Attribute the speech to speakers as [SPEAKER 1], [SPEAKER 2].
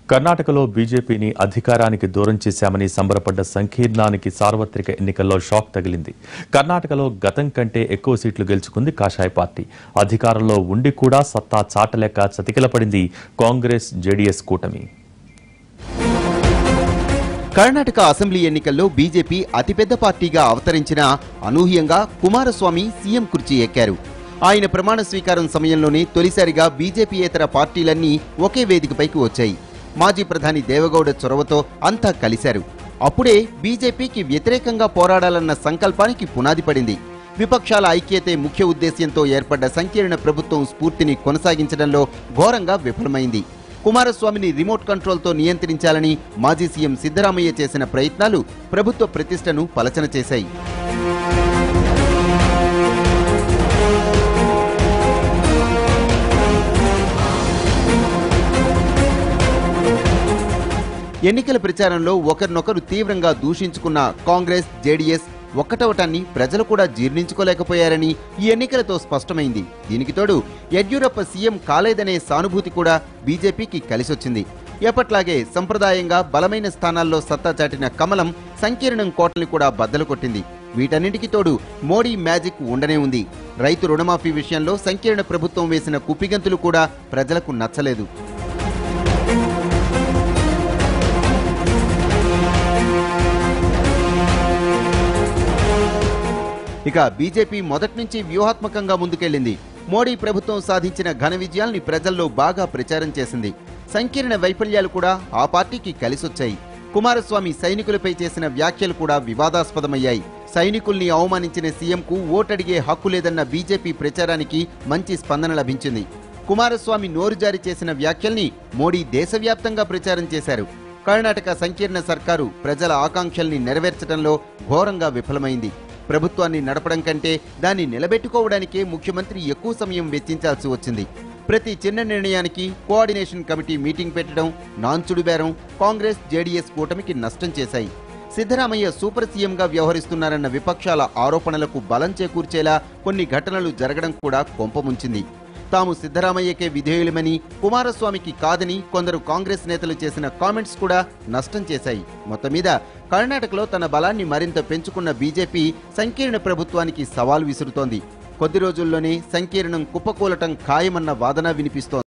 [SPEAKER 1] కర్ణాటకలో బీజేపీని అధికారానికి దూరం చేశామని సంబరపడ్డ సంకీర్ణానికి సార్వత్రిక ఎన్నికల్లో షాక్ తగిలింది కర్ణాటకలో గతం కంటే ఎక్కువ సీట్లు గెలుచుకుంది కాషాయ పార్టీ అధికారంలో ఉండి కూడా సత్తా చాటలేక చతికిలపడింది కాంగ్రెస్ జేడీఎస్ కూటమి
[SPEAKER 2] కర్ణాటక అసెంబ్లీ ఎన్నికల్లో బీజేపీ అతిపెద్ద పార్టీగా అవతరించిన అనూహ్యంగా కుమారస్వామి సీఎం కుర్చీ ఎక్కారు ఆయన ప్రమాణ స్వీకారం సమయంలోనే తొలిసారిగా బీజేపీయేతర పార్టీలన్నీ ఒకే వేదికపైకి వచ్చాయి మాజీ ప్రధాని దేవగౌడ చొరవతో అంతా కలిశారు అప్పుడే బీజేపీకి వ్యతిరేకంగా పోరాడాలన్న సంకల్పానికి పునాది పడింది విపక్షాల ఐక్యతే ముఖ్య ఉద్దేశ్యంతో ఏర్పడ్డ సంకీర్ణ ప్రభుత్వం స్ఫూర్తిని కొనసాగించడంలో ఘోరంగా విఫలమైంది కుమారస్వామిని రిమోట్ కంట్రోల్తో నియంత్రించాలని మాజీ సీఎం సిద్ధరామయ్య చేసిన ప్రయత్నాలు ప్రభుత్వ ప్రతిష్టను పలచన చేశాయి ఎన్నికల ప్రచారంలో ఒకరినొకరు తీవ్రంగా దూషించుకున్న కాంగ్రెస్ జేడీఎస్ ఒక్కటవటాన్ని ప్రజలు కూడా జీర్ణించుకోలేకపోయారని ఈ ఎన్నికలతో స్పష్టమైంది దీనికి తోడు యడ్యూరప్ప సీఎం కాలేదనే సానుభూతి కూడా బీజేపీకి కలిసొచ్చింది ఎప్పట్లాగే సంప్రదాయంగా బలమైన స్థానాల్లో సత్తా చాటిన కమలం సంకీర్ణం కోటని కూడా బద్దలు కొట్టింది వీటన్నిటికీ తోడు మోడీ మ్యాజిక్ ఉండనే ఉంది రైతు రుణమాఫీ విషయంలో సంకీర్ణ ప్రభుత్వం వేసిన కుప్పిగంతులు కూడా ప్రజలకు నచ్చలేదు ఇక బీజేపీ మొదటి నుంచి వ్యూహాత్మకంగా ముందుకెళ్లింది మోడీ ప్రభుత్వం సాధించిన ఘన విజయాల్ని ప్రజల్లో బాగా ప్రచారం చేసింది సంకీర్ణ వైఫల్యాలు కూడా ఆ పార్టీకి కలిసొచ్చాయి కుమారస్వామి సైనికులపై చేసిన వ్యాఖ్యలు కూడా వివాదాస్పదమయ్యాయి సైనికుల్ని అవమానించిన సీఎంకు ఓటడిగే హక్కు లేదన్న బీజేపీ ప్రచారానికి మంచి స్పందన లభించింది కుమారస్వామి నోరు జారీ చేసిన వ్యాఖ్యల్ని మోడీ దేశవ్యాప్తంగా ప్రచారం చేశారు కర్ణాటక సంకీర్ణ సర్కారు ప్రజల ఆకాంక్షల్ని నెరవేర్చడంలో ఘోరంగా విఫలమైంది ప్రభుత్వాన్ని నడపడం కంటే దాన్ని నిలబెట్టుకోవడానికే ముఖ్యమంత్రి ఎక్కువ సమయం వెచ్చించాల్సి వచ్చింది ప్రతి చిన్న నిర్ణయానికి కోఆర్డినేషన్ కమిటీ మీటింగ్ పెట్టడం నాన్చుడు బేరం కాంగ్రెస్ జేడీఎస్ కూటమికి నష్టం చేశాయి సిద్ధరామయ్య సూపర్ సీఎంగా వ్యవహరిస్తున్నారన్న విపక్షాల ఆరోపణలకు బలం చేకూర్చేలా కొన్ని ఘటనలు జరగడం కూడా కొంపముంచింది తాము సిద్ధరామయ్యకే విధేయులమని కుమారస్వామికి కాదని కొందరు కాంగ్రెస్ నేతలు చేసిన కామెంట్స్ కూడా నష్టం చేశాయి మొత్తం మీద కర్ణాటకలో తన బలాన్ని మరింత పెంచుకున్న బీజేపీ సంకీర్ణ ప్రభుత్వానికి సవాల్ విసురుతోంది కొద్ది రోజుల్లోనే సంకీర్ణం కుప్పకూలటం ఖాయమన్న వాదన వినిపిస్తోంది